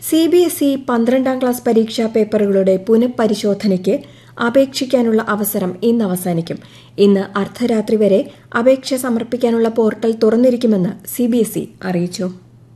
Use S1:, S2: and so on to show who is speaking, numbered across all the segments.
S1: C B S E പന്ത്രണ്ടാം class പരീക്ഷാ പേപ്പറുകളുടെ പുനഃപരിശോധനയ്ക്ക് അപേക്ഷിക്കാനുള്ള അവസരം ഇന്ന് അവസാനിക്കും ഇന്ന് അർദ്ധരാത്രി വരെ അപേക്ഷ സമർപ്പിക്കാനുള്ള പോർട്ടൽ തുറന്നിരിക്കുമെന്ന് സി ബി എസ് ഇ അറിയിച്ചു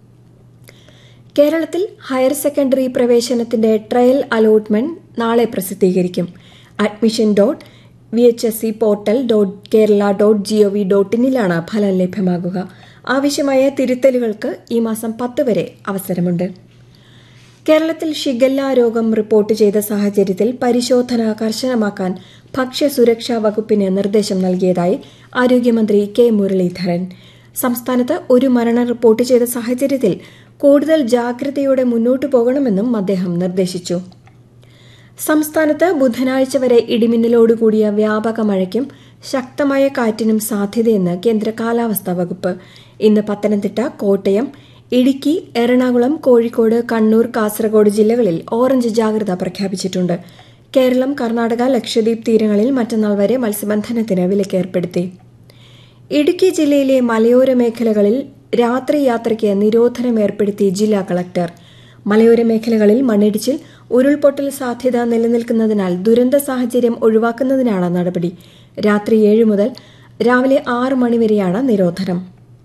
S1: കേരളത്തിൽ ഹയർ സെക്കൻഡറി പ്രവേശനത്തിന്റെ ട്രയൽ അലോട്ട്മെന്റ് നാളെ പ്രസിദ്ധീകരിക്കും admission dot V H S C portal dot Kerala dot G O V dot ഇന്നിലാണ് ഫലം ലഭ്യമാകുക ആവശ്യമായ തിരുത്തലുകൾക്ക് ഈ മാസം പത്ത് വരെ അവസരമുണ്ട് കേരളത്തിൽ ഷിഗല്ല രോഗം റിപ്പോർട്ട് ചെയ്ത സാഹചര്യത്തിൽ പരിശോധന കർശനമാക്കാൻ ഭക്ഷ്യസുരക്ഷാ വകുപ്പിന് നിർദ്ദേശം നൽകിയതായി ആരോഗ്യമന്ത്രി കെ മുരളീധരൻ സംസ്ഥാനത്ത് ഒരു മരണം റിപ്പോർട്ട് ചെയ്ത സാഹചര്യത്തിൽ കൂടുതൽ ജാഗ്രതയോടെ മുന്നോട്ടു പോകണമെന്നും അദ്ദേഹം നിർദ്ദേശിച്ചു സംസ്ഥാനത്ത് ബുധനാഴ്ച വരെ ഇടിമിന്നലോടുകൂടിയ വ്യാപക മഴയ്ക്കും ശക്തമായ കാറ്റിനും സാധ്യതയെന്ന് കേന്ദ്ര കാലാവസ്ഥാ വകുപ്പ് ഇന്ന് പത്തനംതിട്ട കോട്ടയം ഇടുക്കി എറണാകുളം കോഴിക്കോട് കണ്ണൂർ കാസർഗോഡ് ജില്ലകളിൽ ഓറഞ്ച് ജാഗ്രത പ്രഖ്യാപിച്ചിട്ടുണ്ട് കേരളം കർണാടക ലക്ഷദ്വീപ് തീരങ്ങളിൽ മറ്റന്നാൾ വരെ മത്സ്യബന്ധനത്തിന് വിലക്കേർപ്പെടുത്തി ഇടുക്കി ജില്ലയിലെ മലയോര മേഖലകളിൽ രാത്രി യാത്രയ്ക്ക് നിരോധനം ഏർപ്പെടുത്തി ജില്ലാ കളക്ടർ മലയോര മേഖലകളിൽ മണ്ണിടിച്ചിൽ ഉരുൾപൊട്ടൽ സാധ്യത നിലനിൽക്കുന്നതിനാൽ ദുരന്ത സാഹചര്യം ഒഴിവാക്കുന്നതിനാണ് നടപടി രാത്രി ഏഴ് മുതൽ രാവിലെ ആറ് മണിവരെയാണ് നിരോധനം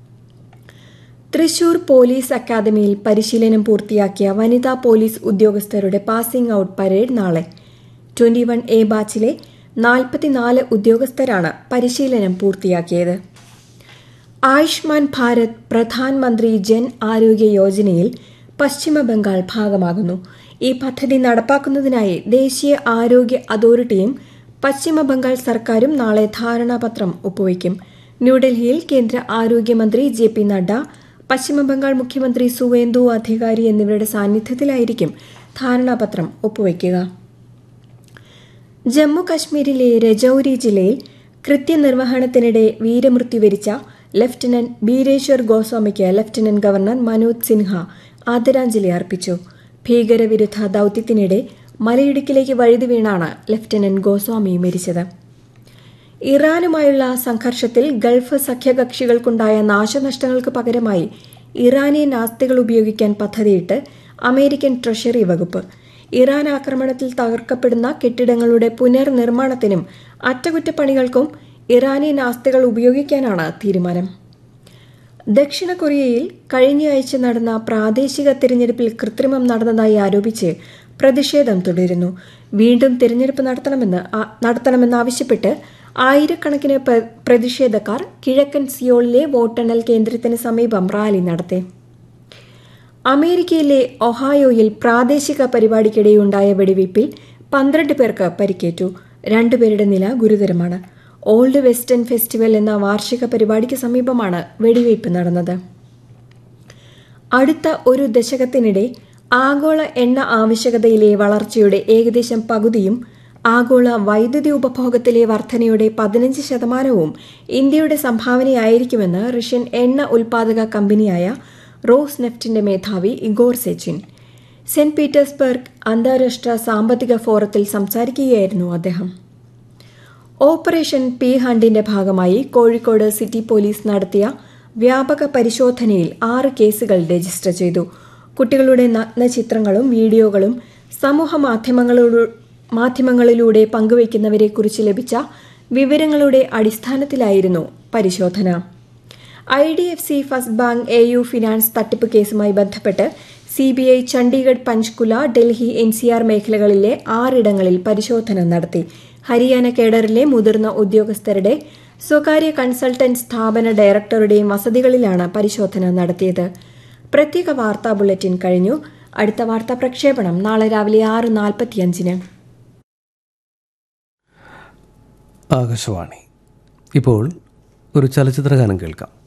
S1: തൃശൂർ പോലീസ് അക്കാദമിയിൽ പരിശീലനം പൂർത്തിയാക്കിയ വനിതാ പോലീസ് ഉദ്യോഗസ്ഥരുടെ പാസിംഗ് ഔട്ട് പരേഡ് നാളെ ട്വന്റി വൺ എ ബാച്ചിലെ നാൽപ്പത്തിനാല് ഉദ്യോഗസ്ഥരാണ് പരിശീലനം പൂർത്തിയാക്കിയത് ആയുഷ്മാൻ ഭാരത് പ്രധാൻമന്ത്രി ജൻ ആരോഗ്യ യോജനയിൽ പശ്ചിമ ബംഗാൾ ഭാഗമാകുന്നു ഈ പദ്ധതി നടപ്പാക്കുന്നതിനായി ദേശീയ ആരോഗ്യ അതോറിറ്റിയും പശ്ചിമ ബംഗാൾ സർക്കാരും നാളെ ധാരണാപത്രം ഒപ്പുവയ്ക്കും ന്യൂഡൽഹിയിൽ കേന്ദ്ര ആരോഗ്യമന്ത്രി ജെ പി നഡ്ഡ പശ്ചിമ ബംഗാൾ മുഖ്യമന്ത്രി സുവേന്ദു അധികാരി എന്നിവരുടെ സാന്നിധ്യത്തിലായിരിക്കും ധാരണാപത്രം ഒപ്പുവയ്ക്കുക ജമ്മു കശ്മീരിലെ രജൌരി ജില്ലയിൽ കൃത്യനിർവഹണത്തിനിടെ വീരമൃത്യു വരിച്ച ലഫ്റ്റനന്റ് ബീരേശ്വർ ഗോസ്വാമിക്ക് ലഫ്റ്റനന്റ് ഗവർണർ മനോജ് സിൻഹ ആദരാഞ്ജലി അർപ്പിച്ചു ഭീകരവിരുദ്ധ ദൌത്യത്തിനിടെ മലയിടുക്കിലേക്ക് വഴുതി വീണാണ് ലഫ്റ്റനന്റ് ഗോസ്വാമി മരിച്ചത് ഇറാനുമായുള്ള സംഘർഷത്തിൽ ഗൾഫ് സഖ്യകക്ഷികൾക്കുണ്ടായ നാശനഷ്ടങ്ങൾക്ക് പകരമായി ഇറാനിയൻ ആസ്തികൾ ഉപയോഗിക്കാൻ പദ്ധതിയിട്ട് അമേരിക്കൻ ട്രഷറി വകുപ്പ് ഇറാൻ ആക്രമണത്തിൽ തകർക്കപ്പെടുന്ന കെട്ടിടങ്ങളുടെ പുനർനിർമ്മാണത്തിനും അറ്റകുറ്റപ്പണികൾക്കും ഇറാനിയൻ ആസ്തികൾ ഉപയോഗിക്കാനാണ് തീരുമാനം ദക്ഷിണ കൊറിയയിൽ കഴിഞ്ഞയാഴ്ച നടന്ന പ്രാദേശിക തിരഞ്ഞെടുപ്പിൽ കൃത്രിമം നടന്നതായി ആരോപിച്ച് പ്രതിഷേധം തുടരുന്നു വീണ്ടും തിരഞ്ഞെടുപ്പ് നടത്തണമെന്ന് നടത്തണമെന്നാവശ്യപ്പെട്ട് ആയിരക്കണക്കിന് പ്രതിഷേധക്കാർ കിഴക്കൻ സിയോളിലെ വോട്ടെണ്ണൽ കേന്ദ്രത്തിന് സമീപം റാലി നടത്തി അമേരിക്കയിലെ ഒഹായോയിൽ പ്രാദേശിക പരിപാടിക്കിടെയുണ്ടായ വെടിവയ്പിൽ പന്ത്രണ്ട് പേർക്ക് പരിക്കേറ്റു രണ്ടുപേരുടെ നില ഗുരുതരമാണ് ഓൾഡ് വെസ്റ്റേൺ ഫെസ്റ്റിവൽ എന്ന വാർഷിക പരിപാടിക്ക് സമീപമാണ് വെടിവയ്പ് നടന്നത് അടുത്ത ഒരു ദശകത്തിനിടെ ആഗോള എണ്ണ ആവശ്യകതയിലെ വളർച്ചയുടെ ഏകദേശം പകുതിയും ആഗോള വൈദ്യുതി ഉപഭോഗത്തിലെ വർധനയുടെ പതിനഞ്ച് ശതമാനവും ഇന്ത്യയുടെ സംഭാവനയായിരിക്കുമെന്ന് റഷ്യൻ എണ്ണ ഉൽപാദക കമ്പനിയായ റോസ് നെഫ്റ്റിന്റെ മേധാവി ഇഗോർ സെച്ചിൻ സെന്റ് പീറ്റേഴ്സ്ബർഗ് അന്താരാഷ്ട്ര സാമ്പത്തിക ഫോറത്തിൽ സംസാരിക്കുകയായിരുന്നു അദ്ദേഹം ഓപ്പറേഷൻ പി ഹണ്ടിന്റെ ഭാഗമായി കോഴിക്കോട് സിറ്റി പോലീസ് നടത്തിയ വ്യാപക പരിശോധനയിൽ ആറ് കേസുകൾ രജിസ്റ്റർ ചെയ്തു കുട്ടികളുടെ നഗ്നചിത്രങ്ങളും വീഡിയോകളും സമൂഹ മാധ്യമങ്ങളിലൂടെ പങ്കുവയ്ക്കുന്നവരെക്കുറിച്ച് ലഭിച്ച വിവരങ്ങളുടെ അടിസ്ഥാനത്തിലായിരുന്നു പരിശോധന I D F C first bank A U finance തട്ടിപ്പ് കേസുമായി ബന്ധപ്പെട്ട് CBI Chandigarh Panchkula Delhi N C R മേഖലകളിലെ ആറിടങ്ങളിൽ പരിശോധന നടത്തി ഹരിയാന കേഡറിലെ മുതിർന്ന ഉദ്യോഗസ്ഥരുടെ സ്വകാര്യ കൺസൾട്ടന്റ് സ്ഥാപന ഡയറക്ടറുടെയും വസതികളിലാണ് പരിശോധന നടത്തിയത് പ്രത്യേക വാർത്താ ബുള്ളറ്റിൻ കഴിഞ്ഞു അടുത്ത വാർത്താ പ്രക്ഷേപണം നാളെ രാവിലെ ആറ് നാൽപ്പത്തിയഞ്ചിന്
S2: ആകാശവാണി ഇപ്പോൾ ഒരു ചലച്ചിത്രഗാനം കേൾക്കാം